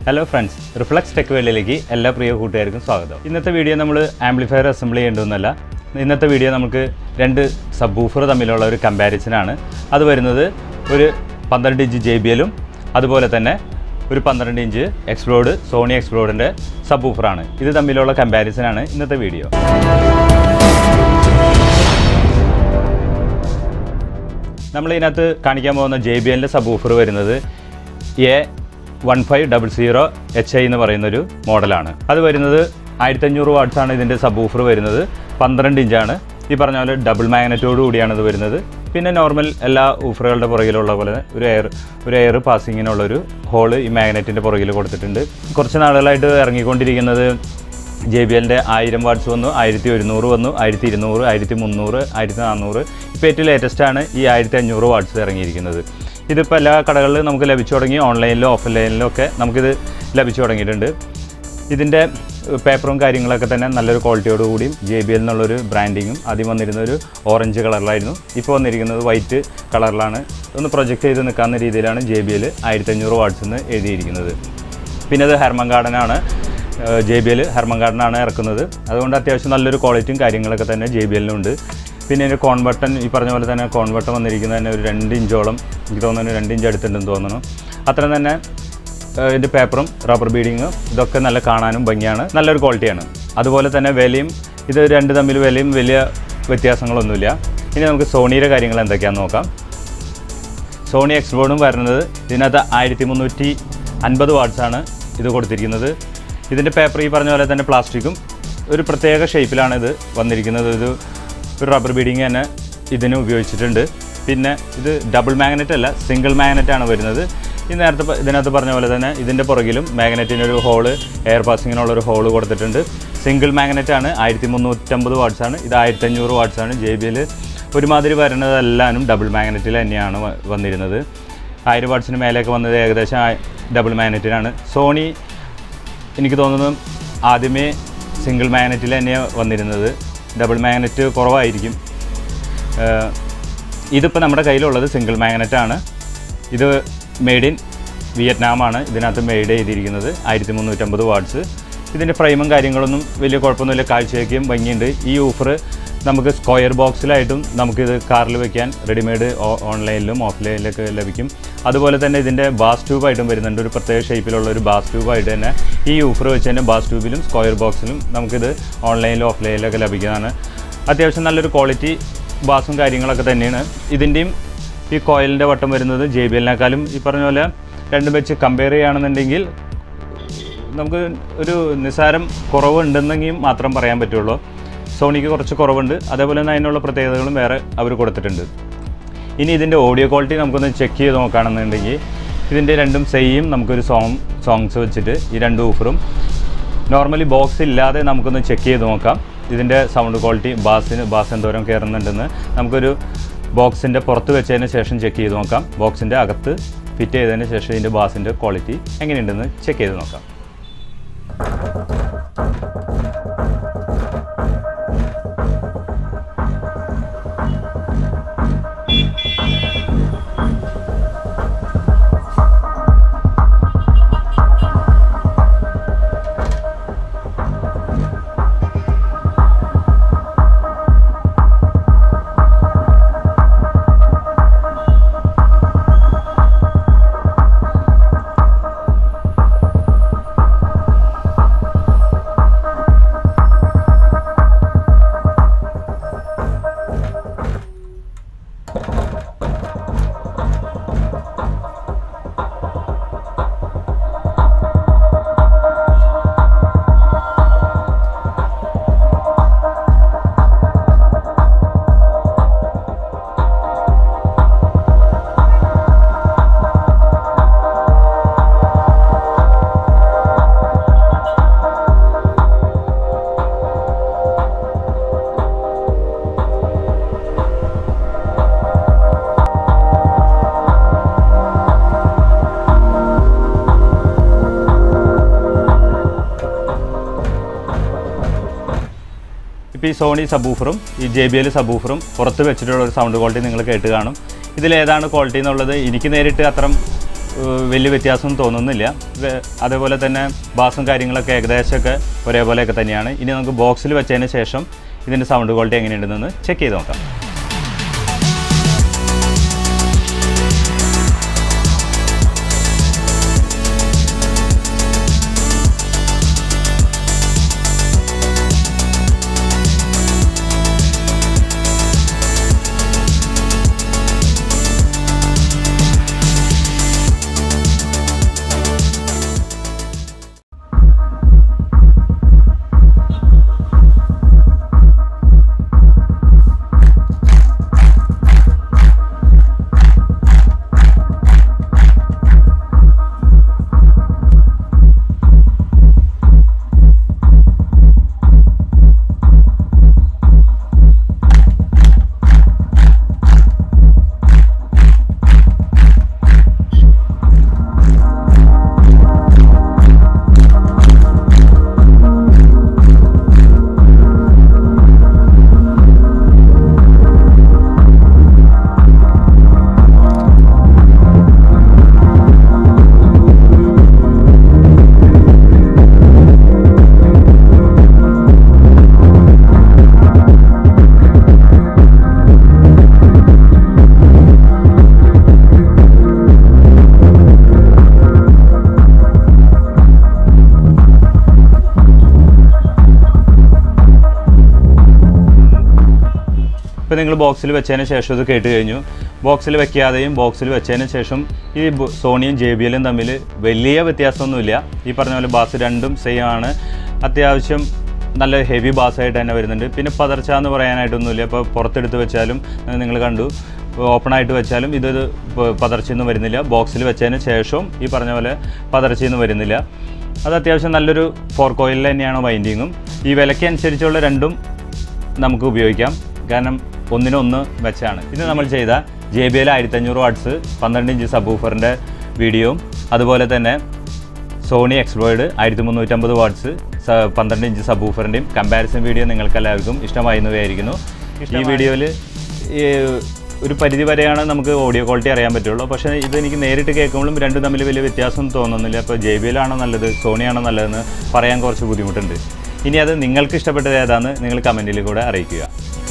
hello friends reflux tech വേൾഡിലേക്ക് എല്ലാ പ്രിയ കൂട്ടുകാർക്കും സ്വാഗതം ഇന്നത്തെ വീഡിയോ നമ്മൾ ആംപ്ലിഫയർ അസംബിൾ ചെയ്യേണ്ടതെന്നല്ല ഇന്നത്തെ വീഡിയോ നമുക്ക് രണ്ട് സബ് ബൂഫർ തമ്മിലുള്ള ഒരു കമ്പാരിസനാണ് അത് വരുന്നത് ഒരു പന്ത്രണ്ട് ഇഞ്ച് ജെ ബി എല്ലും അതുപോലെ തന്നെ ഒരു പന്ത്രണ്ട് ഇഞ്ച് എക്സ്പ്ലോഡ് സോണി എക്സ്പ്ലോഡിൻ്റെ സബ് ബൂഫറാണ് ഇത് തമ്മിലുള്ള കമ്പാരിസനാണ് ഇന്നത്തെ വീഡിയോ നമ്മൾ ഇതിനകത്ത് കാണിക്കാൻ പോകുന്ന ജെ ബി എല്ലിൻ്റെ സബ് ഊഫർ വരുന്നത് A one five double zero H I എന്ന് പറയുന്നൊരു മോഡലാണ് അത് വരുന്നത് ആയിരത്തഞ്ഞൂറ് വാട്ട്സ് ആണ് ഇതിൻ്റെ സബ് ഊഫർ വരുന്നത് പന്ത്രണ്ട് ഇഞ്ചാണ് ഈ പറഞ്ഞ പോലെ ഡബിൾ മാഗ്നറ്റോട് കൂടിയാണ് ഇത് വരുന്നത് പിന്നെ നോർമൽ എല്ലാ ഊഫറുകളുടെ പുറകിലുള്ള പോലെ ഒരു എയർ ഒരു എയർ പാസിങ്ങിനുള്ളൊരു ഹോള് ഈ മാഗ്നറ്റിൻ്റെ പുറകിൽ കൊടുത്തിട്ടുണ്ട് കുറച്ച് നാളുകളായിട്ട് ഇറങ്ങിക്കൊണ്ടിരിക്കുന്നത് ജെ ബി എല്ലിൻ്റെ ആയിരം വാട്ട്സ് വന്നു ആയിരത്തി ഒരുന്നൂറ് വന്നു ആയിരത്തി ഇരുന്നൂറ് ആയിരത്തി മുന്നൂറ് ആയിരത്തി നാനൂറ് ഇപ്പോൾ ഏറ്റവും ലേറ്റസ്റ്റ് ആണ് ഈ ആയിരത്തി അഞ്ഞൂറ് വാട്ട്സ് ഇറങ്ങിയിരിക്കുന്നത് ഇതിപ്പോൾ എല്ലാ കടകളിലും നമുക്ക് ലഭിച്ചു തുടങ്ങി ഓൺലൈനിലും ഓഫ്ലൈനിലും ഒക്കെ നമുക്കിത് ലഭിച്ചു തുടങ്ങിയിട്ടുണ്ട് ഇതിൻ്റെ പേപ്പറും കാര്യങ്ങളൊക്കെ തന്നെ നല്ലൊരു ക്വാളിറ്റിയോട് കൂടിയും ജെ ബി എൽ എന്നുള്ളൊരു ബ്രാൻഡിങ്ങും ആദ്യം വന്നിരുന്ന ഒരു ഓറഞ്ച് കളറിലായിരുന്നു ഇപ്പോൾ വന്നിരിക്കുന്നത് വൈറ്റ് കളറിലാണ് ഒന്ന് പ്രൊജക്റ്റ് ചെയ്ത് നിൽക്കാവുന്ന രീതിയിലാണ് ജെ ബി എൽ ആയിരത്തഞ്ഞൂറ് വാട്ട്സ് എന്ന് എഴുതിയിരിക്കുന്നത് പിന്നെ അത് ഹെർമൻ ഗാർഡനാണ് ജെ ബി എൽ ഹെർമൻ ഗാർഡനാണ് ഇറക്കുന്നത് അതുകൊണ്ട് അത്യാവശ്യം നല്ലൊരു ക്വാളിറ്റിയും കാര്യങ്ങളൊക്കെ തന്നെ ജെ ബി എല്ലിനുണ്ട് പിന്നെ ഇതിൻ്റെ കോൺവെർട്ടൻ ഈ പറഞ്ഞ പോലെ തന്നെ കോൺവെർട്ടൻ വന്നിരിക്കുന്നത് തന്നെ ഒരു രണ്ട് ഇഞ്ചോളം എനിക്ക് തോന്നുന്നു രണ്ട് ഇഞ്ച് അടുത്തുണ്ടെന്ന് തോന്നുന്നു അത്രയും തന്നെ ഏഹ്, ഇതിൻ്റെ പേപ്പറും റബ്ബർ ബീഡിങ്ങും ഇതൊക്കെ നല്ല കാണാനും ഭംഗിയാണ് നല്ലൊരു ക്വാളിറ്റിയാണ് അതുപോലെ തന്നെ വിലയും ഇത് രണ്ട് തമ്മിൽ വിലയും വലിയ വ്യത്യാസങ്ങളൊന്നുമില്ല ഇനി നമുക്ക് സോണിയുടെ കാര്യങ്ങൾ എന്തൊക്കെയാണെന്ന് നോക്കാം സോണി എക്സ്ബോർഡും വരുന്നത് ഇതിനകത്ത് ആയിരത്തി മുന്നൂറ്റി അൻപത് വാട്ട്സാണ് ഇത് കൊടുത്തിരിക്കുന്നത് ഇതിൻ്റെ പേപ്പർ ഈ പറഞ്ഞ പോലെ തന്നെ പ്ലാസ്റ്റിക്കും ഒരു പ്രത്യേക ഷേപ്പിലാണ് ഇത് വന്നിരിക്കുന്നത് ഇത് ഒരു റബ്ബർ ബീഡിങ് തന്നെ ഇതിന് ഉപയോഗിച്ചിട്ടുണ്ട് പിന്നെ ഇത് ഡബിൾ മാഗ്നറ്റ് അല്ല സിംഗിൾ മാഗ്നറ്റ് ആണ് വരുന്നത് ഈ നേരത്തെ പ- ഇതിനകത്ത് പറഞ്ഞ പോലെ തന്നെ ഇതിൻ്റെ പുറകിലും മാഗ്നറ്റിനൊരു ഹോള് എയർ പാസിങ്ങിനുള്ളൊരു ഹോള് കൊടുത്തിട്ടുണ്ട് സിംഗിൾ മാഗ്നറ്റ് ആണ് ആയിരത്തി മുന്നൂറ്റമ്പത് വാട്ട്സ് ആണ് ഇത് ആയിരത്തഞ്ഞൂറ് വാട്ട്സ് ആണ് ജെ ബി എൽ ഒരുമാതിരി വരുന്നതെല്ലാനും ഡബിൾ മാഗ്നറ്റിൽ തന്നെയാണ് വ- വന്നിരുന്നത് ആയിരം വാട്ട്സിന് മേലെയൊക്കെ വന്നത് ഏകദേശം ആ- ഡബിൾ മാഗ്നറ്റിനാണ് സോണി എനിക്ക് തോന്നുന്നു ആദ്യമേ സിംഗിൾ മാഗ്നറ്റിൽ തന്നെയാണ് വന്നിരുന്നത് ഡബിൾ മാഗ്നറ്റ് കുറവായിരിക്കും ഏഹ് ഇതിപ്പോൾ നമ്മുടെ കയ്യിലുള്ളത് സിംഗിൾ മാഗ്നറ്റ് ആണ് ഇത് മെയ്ഡ് ഇൻ വിയറ്റ്നാമാണ് ഇതിനകത്ത് മെയ്ഡ് ചെയ്തിരിക്കുന്നത് ആയിരത്തി മുന്നൂറ്റമ്പത് വാട്ട്സ് ഇതിൻ്റെ ഫ്രെയിമും കാര്യങ്ങളൊന്നും വലിയ കുഴപ്പമൊന്നുമില്ല കാഴ്ചവയ്ക്കും ഭംഗിയുണ്ട് ഈ ഓഫർ നമുക്ക് സ്ക്വയർ ബോക്സിലായിട്ടും നമുക്കിത് കാറിൽ വെക്കാൻ റെഡിമെയ്ഡ് ഓൺലൈനിലും ഓഫ്ലൈനിലൊക്കെ ലഭിക്കും അതുപോലെ തന്നെ ഇതിൻ്റെ ബാസ് ട്യൂബായിട്ടും വരുന്നുണ്ട് ഒരു പ്രത്യേക ഷേപ്പിലുള്ള ഒരു ബാസ് ട്യൂബായിട്ട് തന്നെ ഈ ഓഫർ വെച്ച് തന്നെ ബാസ് ട്യൂബിലും സ്ക്വയർ ബോക്സിലും നമുക്കിത് ഓൺലൈനിലും ഓഫ്ലൈനിലൊക്കെ ലഭിക്കുന്നതാണ് അത്യാവശ്യം നല്ലൊരു ക്വാളിറ്റി ബാസും കാര്യങ്ങളൊക്കെ തന്നെയാണ് ഇതിൻ്റെയും ഈ കോയിലിൻ്റെ വട്ടം വരുന്നത് ജെ ബി എല്ലിനേക്കാളും ഈ പറഞ്ഞ പോലെ രണ്ടും വെച്ച് കമ്പയർ ചെയ്യുകയാണെന്നുണ്ടെങ്കിൽ നമുക്ക് ഒരു നിസ്സാരം കുറവുണ്ടെന്നെങ്കിൽ മാത്രം പറയാൻ പറ്റുള്ളൂ സോണിക്ക് കുറച്ച് കുറവുണ്ട് അതേപോലെ തന്നെ അതിനുള്ള പ്രത്യേകതകളും വേറെ അവർ കൊടുത്തിട്ടുണ്ട് ഇനി ഇതിൻ്റെ ഓഡിയോ ക്വാളിറ്റി നമുക്കൊന്ന് ചെക്ക് ചെയ്ത് നോക്കുകയാണെന്നുണ്ടെങ്കിൽ ഇതിൻ്റെ രണ്ടും സെയിം നമുക്കൊരു സോങ് സോങ്സ് വെച്ചിട്ട് ഈ രണ്ട് ഊഫറും നോർമലി ബോക്സ് ഇല്ലാതെ നമുക്കൊന്ന് ചെക്ക് ചെയ്ത് നോക്കാം ഇതിൻ്റെ സൗണ്ട് ക്വാളിറ്റി ബാസിന് ബാസ് എന്തോരം കയറുന്നുണ്ടെന്ന് നമുക്കൊരു ബോക്സിൻ്റെ പുറത്ത് വെച്ചതിന് ശേഷം ചെക്ക് ചെയ്ത് നോക്കാം ബോക്സിൻ്റെ അകത്ത് ഫിറ്റ് ചെയ്തതിന് ശേഷം ഇതിൻ്റെ ബാസിൻ്റെ ക്വാളിറ്റി എങ്ങനെയുണ്ടെന്ന് ചെക്ക് ചെയ്ത് നോക്കാം ഇപ്പോൾ ഈ സോണി സബൂഫറും ഈ ജെ ബി എൽ സബൂഫറും പുറത്ത് വെച്ചിട്ടുള്ള ഒരു സൗണ്ട് ക്വാളിറ്റി നിങ്ങൾ കേട്ട് കാണും ഇതിലേതാണ് ക്വാളിറ്റി എന്നുള്ളത് എനിക്ക് നേരിട്ട് അത്ര ഏഹ്, വലിയ വ്യത്യാസം തോന്നുന്നില്ല വെ- അതേപോലെ തന്നെ ബാസും കാര്യങ്ങളൊക്കെ ഏകദേശമൊക്കെ ഒരേപോലെയൊക്കെ തന്നെയാണ് ഇനി നമുക്ക് ബോക്സിൽ വെച്ചതിന് ശേഷം ഇതിൻ്റെ സൗണ്ട് ക്വാളിറ്റി എങ്ങനെയുണ്ടെന്ന് ചെക്ക് ചെയ്ത് നോക്കാം ഇപ്പോൾ നിങ്ങൾ ബോക്സിൽ വെച്ചതിന് ശേഷം ഇത് കേട്ട് കഴിഞ്ഞു ബോക്സിൽ വെക്കാതെയും ബോക്സിൽ വെച്ചതിന് ശേഷം ഈ ബ- സോണിയും ജെ ബി എല്ലും തമ്മിൽ വലിയ വ്യത്യാസമൊന്നുമില്ല ഈ പറഞ്ഞ പോലെ ബാസ് രണ്ടും സെയിം ആണ് അത്യാവശ്യം നല്ല ഹെവി ബാസ്സായിട്ട് തന്നെ വരുന്നുണ്ട് പിന്നെ പതർച്ച എന്ന് പറയാനായിട്ടൊന്നുമില്ല ഇപ്പോൾ പുറത്തെടുത്ത് വെച്ചാലും നിങ്ങൾ കണ്ടു ഓപ്പണായിട്ട് വെച്ചാലും ഇത് പ- പതർച്ചയൊന്നും വരുന്നില്ല ബോക്സിൽ വെച്ചതിന് ശേഷവും ഈ പറഞ്ഞ പോലെ പതർച്ചയൊന്നും വരുന്നില്ല അത് അത്യാവശ്യം നല്ലൊരു ഫോർ കോയിലിൽ തന്നെയാണ് വൈൻഡിങ്ങും ഈ വിലയ്ക്ക് അനുസരിച്ചുള്ള രണ്ടും നമുക്ക് ഉപയോഗിക്കാം കാരണം ഒന്നിനൊന്ന് വെച്ചാണ് ഇത് നമ്മൾ ചെയ്ത ജെ ബി എൽ ആയിരത്തഞ്ഞൂറ് വാട്ട്സ് പന്ത്രണ്ട് ഇഞ്ച് സബ് ഊഫറിൻ്റെ വീഡിയോയും അതുപോലെ തന്നെ സോണി എക്സ്പ്ലോയിഡ് ആയിരത്തി മുന്നൂറ്റമ്പത് വാട്ട്സ് പന്ത്രണ്ട് ഇഞ്ച് സബ് ഊഫറിൻ്റെയും കമ്പാരിസൺ വീഡിയോ നിങ്ങൾക്ക് എല്ലാവർക്കും ഇഷ്ടമായെന്ന് വിചാരിക്കുന്നു ഈ വീഡിയോയിൽ ഒരു പരിധി വരെയാണ് നമുക്ക് ഓഡിയോ ക്വാളിറ്റി അറിയാൻ പറ്റുള്ളൂ പക്ഷേ ഇത് എനിക്ക് നേരിട്ട് കേൾക്കുമ്പോഴും രണ്ടും തമ്മിൽ വലിയ വ്യത്യാസം തോന്നുന്നില്ല അപ്പോൾ ജെ ബി എല്ലാണോ നല്ലത് സോണിയാണോ നല്ലതെന്ന് പറയാൻ കുറച്ച് ബുദ്ധിമുട്ടുണ്ട് ഇനി അത് നിങ്ങൾക്ക് ഇഷ്ടപ്പെട്ടത് ഏതാണെന്ന് നിങ്ങൾ കമൻറ്റിൽ കൂടെ അറിയിക്കുക